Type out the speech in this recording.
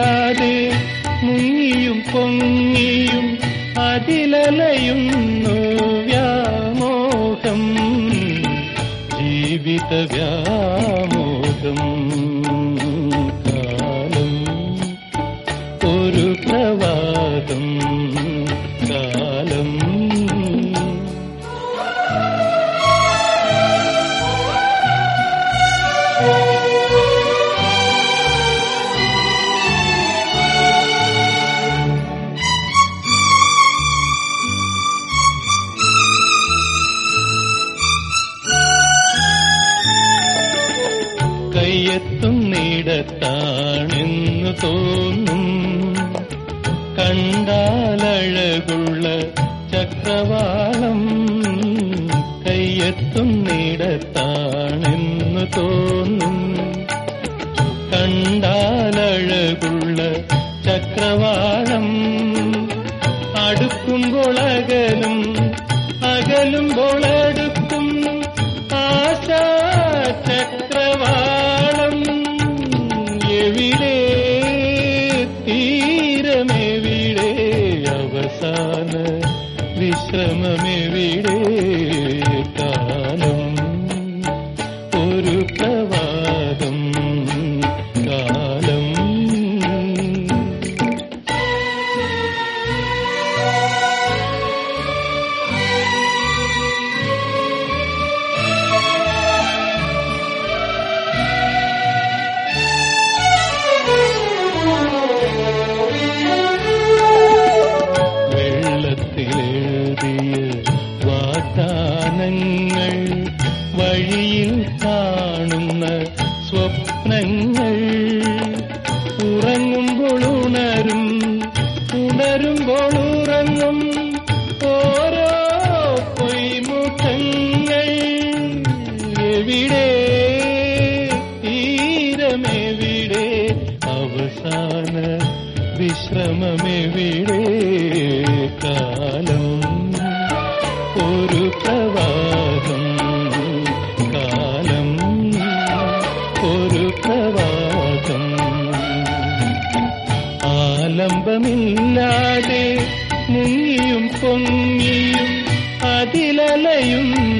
ആലംബമില്ലാതെ മുങ്ങിയും പൊങ്ങിയും അതിലലയുന്നു വ്യാമോഹം ജീവിത വ്യാമോഹം കാലം ഒരു പ്രവാദം കാലം കയ്യെത്തുന്നിടത്താണെന്നു തോന്നും കണ്ടാലഴകുള്ള ചക്രവാളം കയ്യെത്തുന്നിടത്താണെന്നു തോന്നും കണ്ടാലഴകുള്ള ചക്രവാളം അടുക്കുമ്പോൾ അകലും അകലുമ്പോൾ അടുക്കും ആശാ ചക്രവാളം എവിടെ തീരമെവിടെ അവസാന വിശ്രമമെവിടെ കാലം ഒരു പ്രവാദം കാലം വെള്ളത്തിലെഴുതിയ വാഗ്ദാനങ്ങൾ വഴിയിൽ കാണുന്ന സ്വപ്നങ്ങൾ ഉറങ്ങുമ്പോൾ ഉണരും ഉണരുമ്പോൾ ഉറങ്ങും ഓരോ പൊയ്മുഖങ്ങൾ എവിടെ തീരമെവിടെ അവസാന വിശ്രമമെവിടെ കാലം ഒരു പ്രവാഹം കാലം ഒരു പ്രവാഹം ആലംബമില്ലാതെ മുങ്ങിയും പൊങ്ങിയും അതിലലയുന്നു